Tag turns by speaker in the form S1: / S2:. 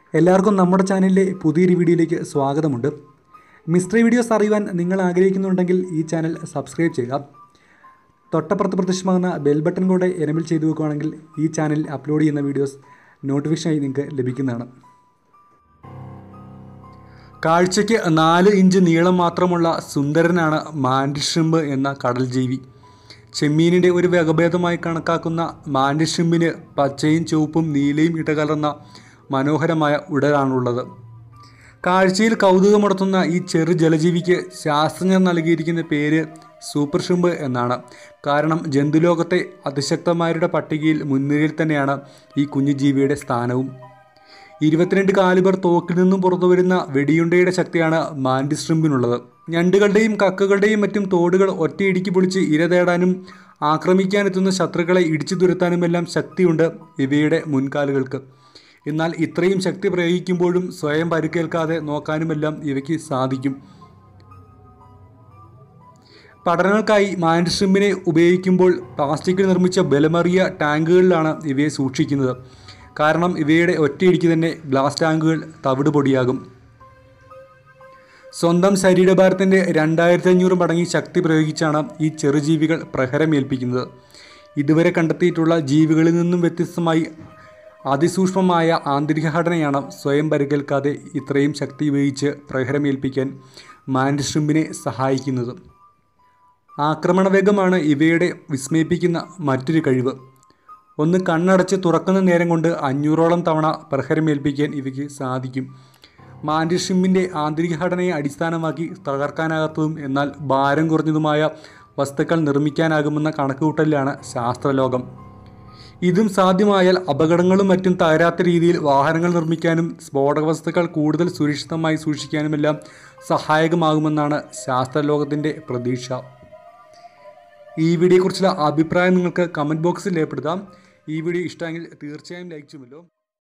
S1: എല്ലാവർക്കും നമ്മുടെ ചാനലിലെ പുതിയൊരു വീഡിയോയിലേക്ക് സ്വാഗതമുണ്ട് മിസ്റ്ററി വീഡിയോസ് അറിയുവാൻ നിങ്ങൾ ആഗ്രഹിക്കുന്നുണ്ടെങ്കിൽ ഈ ചാനൽ സബ്സ്ക്രൈബ് ചെയ്യുക തൊട്ടപ്പുറത്ത് പ്രത്യക്ഷമാകുന്ന ബെൽ ബട്ടൺ കൂടെ എനബിൾ ചെയ്തു വെക്കുകയാണെങ്കിൽ ഈ ചാനലിൽ അപ്ലോഡ് ചെയ്യുന്ന വീഡിയോസ് നോട്ടിഫിക്കേഷനായി നിങ്ങൾക്ക് ലഭിക്കുന്നതാണ് കാഴ്ചയ്ക്ക് നാല് ഇഞ്ച് നീളം മാത്രമുള്ള സുന്ദരനാണ് മാൻഡിഷ്രിമ്പ് എന്ന കടൽ ജീവി ചെമ്മീനിൻ്റെ ഒരു വകഭേദമായി കണക്കാക്കുന്ന മാൻഡിഷ്രിമ്പിന് പച്ചയും ചുവപ്പും നീലയും ഇടകലർന്ന മനോഹരമായ ഉടലാണുള്ളത് കാഴ്ചയിൽ കൗതുകമുണർത്തുന്ന ഈ ചെറു ജലജീവിക്ക് ശാസ്ത്രജ്ഞർ നൽകിയിരിക്കുന്ന പേര് സൂപ്പർ ഷ്രിമ്പ് എന്നാണ് കാരണം ജന്തുലോകത്തെ അതിശക്തമാരുടെ പട്ടികയിൽ മുൻനിരയിൽ തന്നെയാണ് ഈ കുഞ്ഞു ജീവിയുടെ സ്ഥാനവും ഇരുപത്തിരണ്ട് കാലിബർ തോക്കിൽ നിന്നും പുറത്തുവരുന്ന വെടിയുണ്ടയുടെ ശക്തിയാണ് മാൻഡിസ്ട്രിമ്പിനുള്ളത് ഞണ്ടുകളുടെയും കക്കകളുടെയും മറ്റും തോടുകൾ ഒറ്റയിടിക്ക് പൊളിച്ച് ഇര തേടാനും ആക്രമിക്കാനെത്തുന്ന ശത്രുക്കളെ ഇടിച്ചു തുരത്താനുമെല്ലാം ശക്തിയുണ്ട് ഇവയുടെ മുൻകാലുകൾക്ക് എന്നാൽ ഇത്രയും ശക്തി പ്രയോഗിക്കുമ്പോഴും സ്വയം പരുക്കേൽക്കാതെ നോക്കാനുമെല്ലാം ഇവയ്ക്ക് സാധിക്കും പഠനങ്ങൾക്കായി മാൻഡിസ്ട്രിമ്പിനെ ഉപയോഗിക്കുമ്പോൾ പ്ലാസ്റ്റിക്കിൽ നിർമ്മിച്ച ബലമറിയ ടാങ്കുകളിലാണ് ഇവയെ സൂക്ഷിക്കുന്നത് കാരണം ഇവയുടെ ഒറ്റയിടിക്ക് തന്നെ ഗ്ലാസ് ടാങ്കുകൾ തവിട് പൊടിയാകും സ്വന്തം ശരീരഭാരത്തിൻ്റെ രണ്ടായിരത്തി അഞ്ഞൂറ് മടങ്ങി ശക്തി പ്രയോഗിച്ചാണ് ഈ ചെറുജീവികൾ പ്രഹരമേൽപ്പിക്കുന്നത് ഇതുവരെ കണ്ടെത്തിയിട്ടുള്ള ജീവികളിൽ നിന്നും വ്യത്യസ്തമായി അതിസൂക്ഷ്മമായ ആന്തരിക ഘടനയാണ് സ്വയം പരിക്കേൽക്കാതെ ഇത്രയും ശക്തി ഉപയോഗിച്ച് പ്രഹരമേൽപ്പിക്കാൻ മാൻഡിഷ്രിമ്പിനെ സഹായിക്കുന്നത് ആക്രമണവേഗമാണ് ഇവയുടെ വിസ്മയിപ്പിക്കുന്ന മറ്റൊരു കഴിവ് ഒന്ന് കണ്ണടച്ച് തുറക്കുന്ന നേരം കൊണ്ട് അഞ്ഞൂറോളം തവണ പ്രഹരമേൽപ്പിക്കാൻ ഇവയ്ക്ക് സാധിക്കും മാൻഡിഷ്രിമ്പിൻ്റെ ആന്തരിക ഘടനയെ അടിസ്ഥാനമാക്കി തകർക്കാനാകാത്തതും എന്നാൽ ഭാരം കുറഞ്ഞതുമായ വസ്തുക്കൾ നിർമ്മിക്കാനാകുമെന്ന കണക്കുകൂട്ടലിലാണ് ശാസ്ത്രലോകം ഇതും സാധ്യമായാൽ അപകടങ്ങളും മറ്റും തകരാത്ത രീതിയിൽ വാഹനങ്ങൾ നിർമ്മിക്കാനും സ്ഫോടക വസ്തുക്കൾ കൂടുതൽ സുരക്ഷിതമായി സൂക്ഷിക്കാനുമെല്ലാം സഹായകമാകുമെന്നാണ് ശാസ്ത്രലോകത്തിൻ്റെ പ്രതീക്ഷ ഈ വീഡിയോയെക്കുറിച്ചുള്ള അഭിപ്രായം നിങ്ങൾക്ക് കമൻറ്റ് ബോക്സിൽ രേഖപ്പെടുത്താം ഈ വീഡിയോ ഇഷ്ടമെങ്കിൽ തീർച്ചയായും ലൈക്ക് ചെയ്യുമല്ലോ